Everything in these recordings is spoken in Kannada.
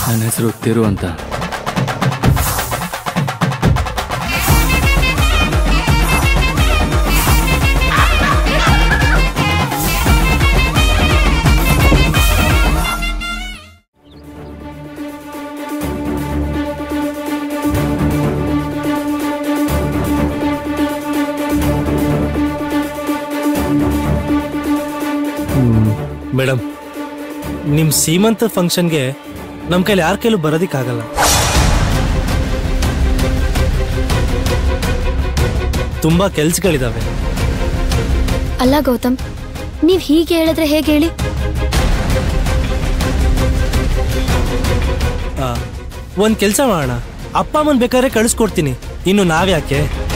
ನನ್ನ ಹೆಸರು ತಿರು ಅಂತ ಮೇಡಮ್ ನಿಮ್ಮ ಸೀಮಂತ ಫಂಕ್ಷನ್ಗೆ ನಮ್ಮ ಕೈಲಿ ಯಾರ ಕೈಲೂ ಬರೋದಿಕ್ಕಾಗಲ್ಲ ತುಂಬಾ ಕೆಲ್ಸಗಳಿದಾವೆ ಅಲ್ಲ ಗೌತಮ್ ನೀವ್ ಹೀಗೆ ಹೇಳಿದ್ರೆ ಹೇಗೆ ಹೇಳಿ ಆ, ಒಂದ್ ಕೆಲಸ ಮಾಡೋಣ ಅಪ್ಪ ಅಮ್ಮನ್ ಬೇಕಾದ್ರೆ ಕಳಿಸ್ಕೊಡ್ತೀನಿ ಇನ್ನು ನಾವ್ಯಾಕೆ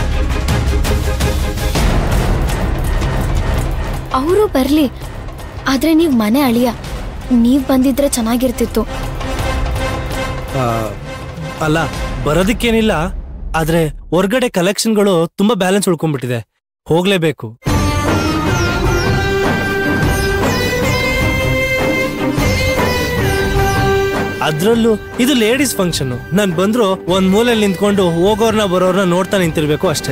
ಅವರು ಬರ್ಲಿ ಆದ್ರೆ ನೀವ್ ಮನೆ ಅಳಿಯ ನೀವ್ ಬಂದಿದ್ರೆ ಚೆನ್ನಾಗಿರ್ತಿತ್ತು ಆ, ಅಲ್ಲ ಬರೋದಕ್ಕೇನಿಲ್ಲ ಆದ್ರೆ ಹೊರ್ಗಡೆ ಕಲೆಕ್ಷನ್ಗಳು ತುಂಬಾ ಬ್ಯಾಲೆನ್ಸ್ ಉಳ್ಕೊಂಡ್ಬಿಟ್ಟಿದೆ ಹೋಗ್ಲೇಬೇಕು ಅದ್ರಲ್ಲೂ ಇದು ಲೇಡೀಸ್ ಫಂಕ್ಷನ್ ನಾನ್ ಬಂದ್ರು ಒಂದ್ ಮೂಲೆಯಲ್ಲಿ ನಿಂತ್ಕೊಂಡು ಹೋಗೋರ್ನ ಬರೋರ್ನ ನೋಡ್ತಾ ನಿಂತಿರ್ಬೇಕು ಅಷ್ಟೇ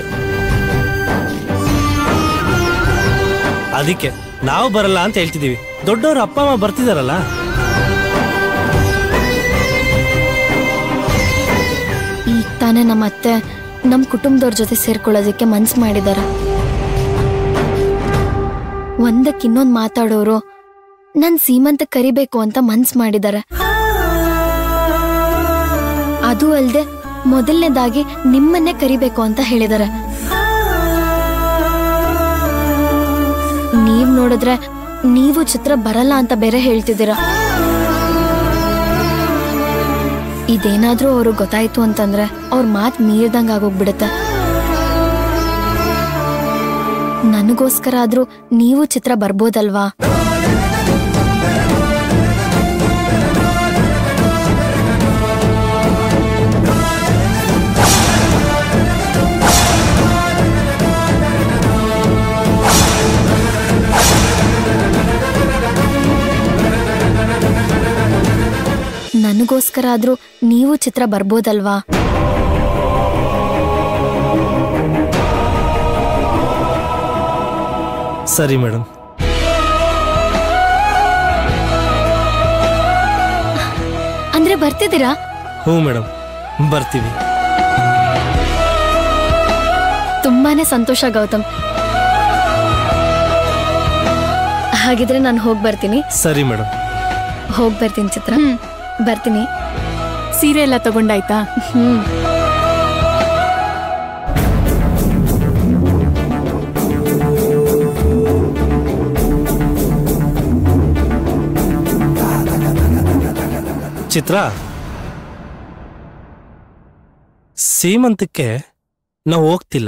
ಅದಕ್ಕೆ ನಾವು ಬರಲ್ಲ ಅಂತ ಹೇಳ್ತಿದೀವಿ ದೊಡ್ಡವ್ರ ಅಪ್ಪ ಅಮ್ಮ ಬರ್ತಿದಾರಲ್ಲ ಈಗ ತಾನೇ ನಮ್ಮ ಅತ್ತೆ ನಮ್ ಕುಟುಂಬದವ್ರ ಜೊತೆ ಸೇರ್ಕೊಳ್ಳೋದಕ್ಕೆ ಮನ್ಸ್ ಮಾಡಿದಾರೆ ಒಂದಕ್ಕೆ ಇನ್ನೊಂದ್ ಮಾತಾಡೋರು ನನ್ ಸೀಮಂತ ಕರಿಬೇಕು ಅಂತ ಮನ್ಸ್ ಮಾಡಿದಾರೆ ಅದು ಅಲ್ದೆ ಮೊದಲನೇದಾಗಿ ನಿಮ್ಮನ್ನೇ ಕರಿಬೇಕು ಅಂತ ಹೇಳಿದಾರೆ ನೀವ್ ನೋಡಿದ್ರೆ ನೀವು ಚಿತ್ರ ಬರಲ್ಲ ಅಂತ ಬೇರೆ ಹೇಳ್ತಿದ್ದೀರಾ ಇದೇನಾದ್ರೂ ಅವ್ರಿಗೆ ಗೊತ್ತಾಯ್ತು ಅಂತಂದ್ರೆ ಅವ್ರ ಮಾತ್ ಮೀರ್ದಂಗ್ ಆಗೋಗ್ಬಿಡುತ್ತೆ ನನಗೋಸ್ಕರ ಆದ್ರೂ ನೀವು ಚಿತ್ರ ಬರ್ಬೋದಲ್ವಾ ನನಗೋಸ್ಕರ ಆದ್ರೂ ನೀವು ಚಿತ್ರ ಬರ್ಬೋದಲ್ವಾ ಸರಿ ಮೇಡಮ್ ಅಂದ್ರೆ ಬರ್ತಿದ್ದೀರಾ ಹ್ಞೂ ಮೇಡಮ್ ಬರ್ತೀವಿ ತುಂಬಾನೇ ಸಂತೋಷ ಗೌತಮ್ ಹಾಗಿದ್ರೆ ನಾನು ಹೋಗಿ ಬರ್ತೀನಿ ಸರಿ ಮೇಡಮ್ ಹೋಗಿ ಬರ್ತೀನಿ ಚಿತ್ರ ಬರ್ತೀನಿ ಸೀರೆ ಎಲ್ಲ ತಗೊಂಡಾಯ್ತಾ ಹ್ಮ್ ಚಿತ್ರ ಸೀಮಂತಕ್ಕೆ ನಾವು ಹೋಗ್ತಿಲ್ಲ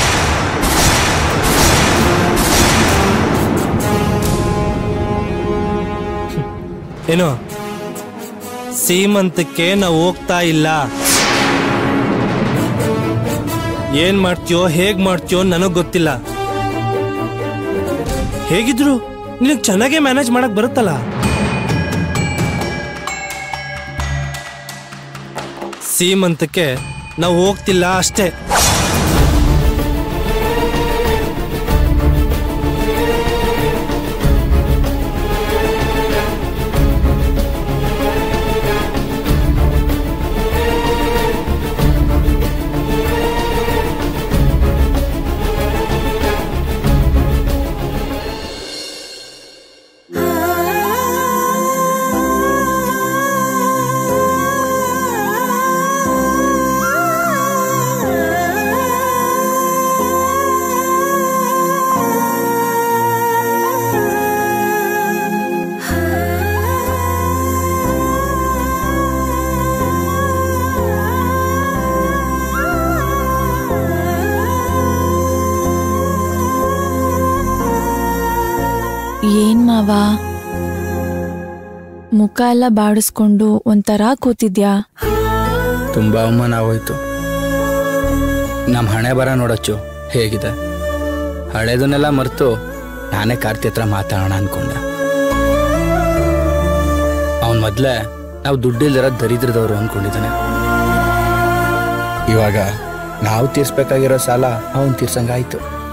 ಹ್ಮ್. ಏನು ಸೀಮಂತಕ್ಕೆ ನಾವು ಹೋಗ್ತಾ ಇಲ್ಲ ಏನ್ ಮಾಡ್ತೀಯೋ ಹೇಗ್ ಮಾಡ್ತೀಯೋ ನನಗ್ ಗೊತ್ತಿಲ್ಲ ಹೇಗಿದ್ರು ನಿನಗ್ ಚೆನ್ನಾಗೇ ಮ್ಯಾನೇಜ್ ಮಾಡಕ್ ಬರುತ್ತಲ್ಲ ಸೀಮಂತಕ್ಕೆ ನಾವು ಹೋಗ್ತಿಲ್ಲ ಅಷ್ಟೇ ಏನ್ ಮಾವ ಮುಖ ಎಲ್ಲ ಬಾಡಿಸ್ಕೊಂಡು ಒಂಥರ ಕೂತಿದ್ಯಾ ತುಂಬ ಅವಮಾನ ಆಗೋಯ್ತು ನಮ್ಮ ಹಣೆ ಬರ ನೋಡಚ್ಚು ಹೇಗಿದೆ ಹಳೇದನ್ನೆಲ್ಲ ಮರೆತು ನಾನೇ ಕಾರ್ತಿ ಹತ್ರ ಮಾತಾಡೋಣ ಅನ್ಕೊಂಡೆ ಅವನ್ ಮೊದಲೇ ನಾವು ದುಡ್ಡಿಲ್ದಿರೋ ದರಿದ್ರದವರು ಅಂದ್ಕೊಂಡಿದ್ದಾನೆ ಇವಾಗ ನಾವು ತೀರ್ಸ್ಬೇಕಾಗಿರೋ ಸಾಲ ಅವನು ತೀರ್ಸಂಗಾಯ್ತು